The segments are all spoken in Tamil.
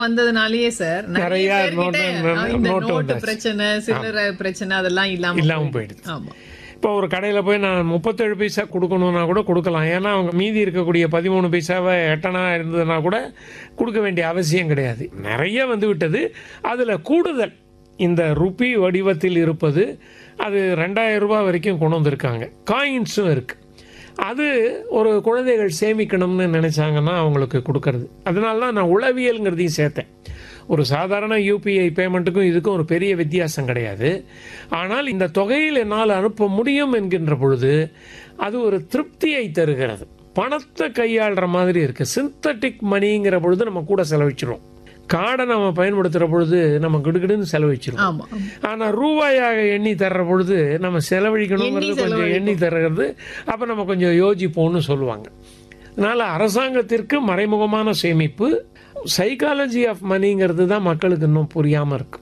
வந்ததுனாலயே சார் நிறைய நிறைய பேர்கிட்ட, நோட்டு- ஆ, இந்த நோட்டு நோட்டு வந்தாச்சு. பிரச்சனை சில்லறை பிரச்சனை அதெல்லாம் இல்லாம இல்லாம போயிடுது ஆமா இப்போ ஒரு கடையில் போய் நான் முப்பத்தேழு பைசா கொடுக்கணும்னா கூட கொடுக்கலாம் ஏன்னா அவங்க மீதி இருக்கக்கூடிய பதிமூணு பைசாவை எட்டனா இருந்ததுன்னா கூட கொடுக்க வேண்டிய அவசியம் கிடையாது நிறைய வந்து விட்டது அதில் கூடுதல் இந்த ருப்பி வடிவத்தில் இருப்பது அது ரெண்டாயிரம் ரூபாய் வரைக்கும் கொண்டு வந்திருக்காங்க காயின்ஸும் இருக்குது அது ஒரு குழந்தைகள் சேமிக்கணும்னு நினைச்சாங்கன்னா அவங்களுக்கு கொடுக்கறது அதனால தான் நான் உளவியல்ங்கிறதையும் சேர்த்தேன் ஒரு சாதாரண யூபிஐ பேமெண்ட்டுக்கும் இதுக்கும் ஒரு பெரிய வித்தியாசம் கிடையாது ஆனால் இந்த தொகையில் என்னால் அனுப்ப முடியும் என்கின்ற பொழுது அது ஒரு திருப்தியை தருகிறது பணத்தை கையாளுற மாதிரி இருக்கு சிந்தட்டிக் மணிங்கிற பொழுது நம்ம கூட செலவிச்சிரும் கார்டை நம்ம பயன்படுத்துகிற பொழுது நம்ம கிடுகிடுன்னு செலவிச்சிரும் ஆமா ஆமா. ஆனா ரூபாயாக எண்ணி தர்ற பொழுது நம்ம செலவழிக்கணுங்கிறது எண்ணி கொஞ்சம் எண்ணி தர்றது அப்ப நம்ம கொஞ்சம் யோசிப்போம்னு சொல்லுவாங்க அதனால அரசாங்கத்திற்கு மறைமுகமான சேமிப்பு சைக்காலஜி ஆஃப் மணிங்கிறது தான் மக்களுக்கு இன்னும் புரியாம இருக்கு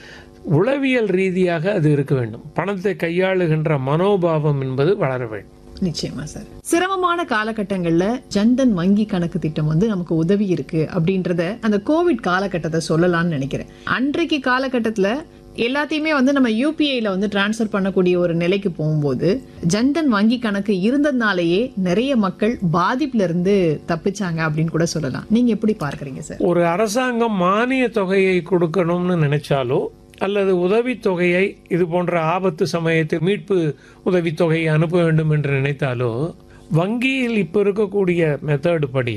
உளவியல் ரீதியாக அது இருக்க வேண்டும் பணத்தை கையாளுகின்ற மனோபாவம் என்பது வளர வேண்டும் நிச்சயமா சார் சிரமமான காலகட்டங்கள்ல ஜன்தன் வங்கி கணக்கு திட்டம் வந்து நமக்கு உதவி இருக்கு அப்படின்றத அந்த கோவிட் காலகட்டத்தை சொல்லலாம்னு நினைக்கிறேன் அன்றைக்கு காலகட்டத்துல எல்லாத்தையுமே வந்து நம்ம யூபிஐல வந்து டிரான்ஸ்ஃபர் பண்ணக்கூடிய ஒரு நிலைக்கு போகும்போது ஜன்தன் வங்கி கணக்கு இருந்ததுனாலேயே நிறைய மக்கள் பாதிப்புல இருந்து தப்பிச்சாங்க அப்படின்னு கூட சொல்லலாம் நீங்க எப்படி பார்க்கறீங்க சார் ஒரு அரசாங்கம் மானிய தொகையை கொடுக்கணும்னு நினைச்சாலோ அல்லது உதவித்தொகையை இது போன்ற ஆபத்து சமயத்தில் மீட்பு உதவித்தொகையை அனுப்ப வேண்டும் என்று நினைத்தாலோ வங்கியில் இப்போ இருக்கக்கூடிய மெத்தட் படி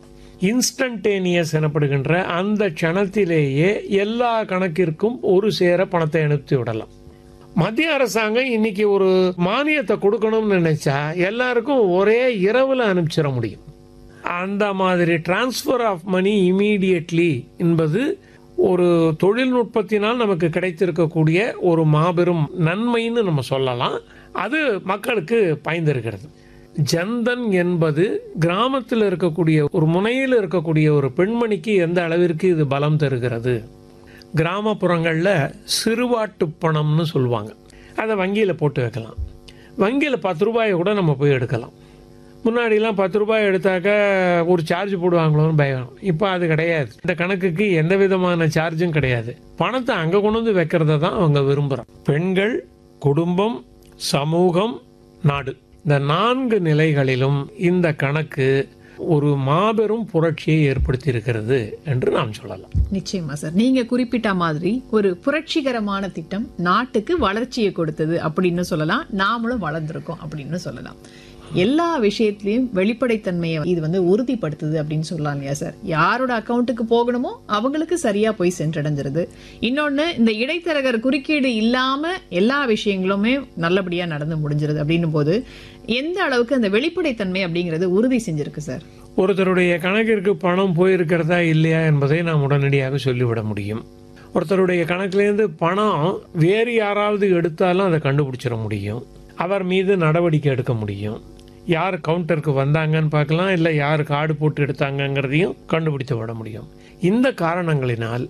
இன்ஸ்டன்டேனியஸ் எனப்படுகின்ற அந்த க்ஷணத்திலேயே எல்லா கணக்கிற்கும் ஒரு சேர பணத்தை அனுப்பி விடலாம் மத்திய அரசாங்கம் இன்னைக்கு ஒரு மானியத்தை கொடுக்கணும்னு நினைச்சா எல்லாருக்கும் ஒரே இரவுல அனுப்பிச்சிட முடியும் அந்த மாதிரி டிரான்ஸ்ஃபர் ஆஃப் மணி இமீடியட்லி என்பது ஒரு தொழில்நுட்பத்தினால் நமக்கு கிடைத்திருக்கக்கூடிய ஒரு மாபெரும் நன்மைன்னு நம்ம சொல்லலாம் அது மக்களுக்கு பயந்திருக்கிறது ஜன்தன் என்பது கிராமத்தில் இருக்கக்கூடிய ஒரு முனையில் இருக்கக்கூடிய ஒரு பெண்மணிக்கு எந்த அளவிற்கு இது பலம் தருகிறது கிராமப்புறங்களில் சிறுவாட்டு பணம்னு சொல்லுவாங்க அதை வங்கியில் போட்டு வைக்கலாம் வங்கியில் பத்து ரூபாயை கூட நம்ம போய் எடுக்கலாம் முன்னாடிலாம் பத்து ரூபாய் எடுத்தாக்க ஒரு சார்ஜ் போடுவாங்களோன்னு பயம் இப்போ அது கிடையாது இந்த கணக்குக்கு எந்த விதமான சார்ஜும் கிடையாது பணத்தை அங்கே கொண்டு வந்து வைக்கிறத தான் அவங்க விரும்புகிறாங்க பெண்கள் குடும்பம் சமூகம் நாடு இந்த நான்கு நிலைகளிலும் இந்த கணக்கு ஒரு மாபெரும் புரட்சியை ஏற்படுத்தி இருக்கிறது என்று நாம் சொல்லலாம் நிச்சயமா சார் நீங்க குறிப்பிட்ட மாதிரி ஒரு புரட்சிகரமான திட்டம் நாட்டுக்கு வளர்ச்சியை கொடுத்தது அப்படின்னு சொல்லலாம் நாமளும் வளர்ந்துருக்கோம் அப்படின்னு சொல்லலாம் எல்லா விஷயத்திலையும் வெளிப்படைத்தன்மையை இது வந்து உறுதிப்படுத்துது அப்படின்னு சொல்லலாம் இல்லையா சார் யாரோட அக்கௌண்ட்டுக்கு போகணுமோ அவங்களுக்கு சரியா போய் சென்றடைஞ்சிருது இன்னொன்னு இந்த இடைத்தரகர் குறுக்கீடு இல்லாம எல்லா விஷயங்களுமே நல்லபடியா நடந்து முடிஞ்சிருது அப்படின்னும் போது எந்த அளவுக்கு அந்த வெளிப்படைத்தன்மை அப்படிங்கறது உறுதி செஞ்சிருக்கு சார் ஒருத்தருடைய கணக்கிற்கு பணம் போயிருக்கிறதா இல்லையா என்பதை நாம் உடனடியாக சொல்லிவிட முடியும் ஒருத்தருடைய கணக்கிலேருந்து பணம் வேறு யாராவது எடுத்தாலும் அதை கண்டுபிடிச்சிட முடியும் அவர் மீது நடவடிக்கை எடுக்க முடியும் யார் கவுண்டருக்கு வந்தாங்கன்னு பார்க்கலாம் இல்லை யார் கார்டு போட்டு எடுத்தாங்கங்கிறதையும் கண்டுபிடித்து விட முடியும் இந்த காரணங்களினால்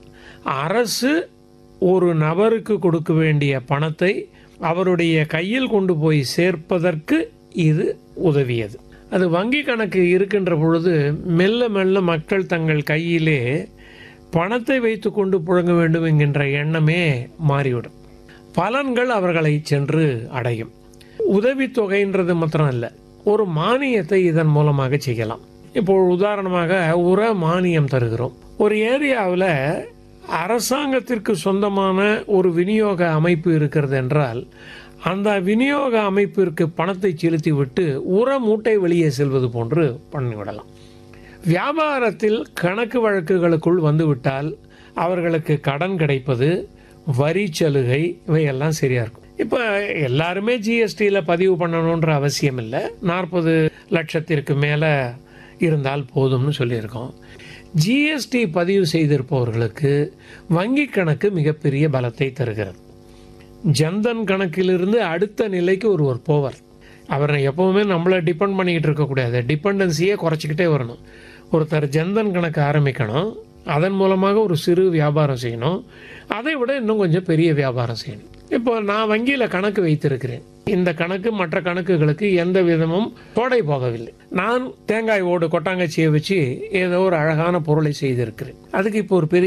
அரசு ஒரு நபருக்கு கொடுக்க வேண்டிய பணத்தை அவருடைய கையில் கொண்டு போய் சேர்ப்பதற்கு இது உதவியது அது வங்கி கணக்கு இருக்கின்ற பொழுது மெல்ல மெல்ல மக்கள் தங்கள் கையிலே பணத்தை வைத்து கொண்டு புழங்க வேண்டும் என்கின்ற எண்ணமே மாறிவிடும் பலன்கள் அவர்களை சென்று அடையும் உதவித்தொகைன்றது மாத்திரம் அல்ல ஒரு மானியத்தை இதன் மூலமாக செய்யலாம் இப்போ உதாரணமாக உர மானியம் தருகிறோம் ஒரு ஏரியாவில் அரசாங்கத்திற்கு சொந்தமான ஒரு விநியோக அமைப்பு இருக்கிறது என்றால் அந்த விநியோக அமைப்பிற்கு பணத்தை செலுத்திவிட்டு உர மூட்டை வெளியே செல்வது போன்று பண்ணிவிடலாம் வியாபாரத்தில் கணக்கு வழக்குகளுக்குள் வந்துவிட்டால் அவர்களுக்கு கடன் கிடைப்பது வரி சலுகை இவையெல்லாம் சரியா இருக்கும் இப்போ எல்லாருமே ஜிஎஸ்டியில் பதிவு பண்ணணுன்ற அவசியம் இல்லை நாற்பது லட்சத்திற்கு மேலே இருந்தால் போதும்னு சொல்லியிருக்கோம் ஜிஎஸ்டி பதிவு செய்திருப்பவர்களுக்கு வங்கி கணக்கு மிகப்பெரிய பலத்தை தருகிறது ஜன்தன் கணக்கிலிருந்து அடுத்த நிலைக்கு ஒருவர் போவார் அவரை எப்பவுமே நம்மளை டிபெண்ட் பண்ணிக்கிட்டு இருக்கக்கூடாது டிபெண்டன்சியே குறைச்சிக்கிட்டே வரணும் ஒருத்தர் ஜன்தன் கணக்கு ஆரம்பிக்கணும் அதன் மூலமாக ஒரு சிறு வியாபாரம் செய்யணும் அதை விட இன்னும் கொஞ்சம் பெரிய வியாபாரம் செய்யணும் இப்போ நான் வங்கியில் கணக்கு வைத்திருக்கிறேன் இந்த கணக்கு மற்ற கணக்குகளுக்கு எந்த விதமும் தோடை போகவில்லை நான் தேங்காய் ஓடு கொட்டாங்கச்சியை வச்சு ஏதோ ஒரு அழகான பொருளை செய்திருக்கிறேன் அதுக்கு இப்போ ஒரு பெரிய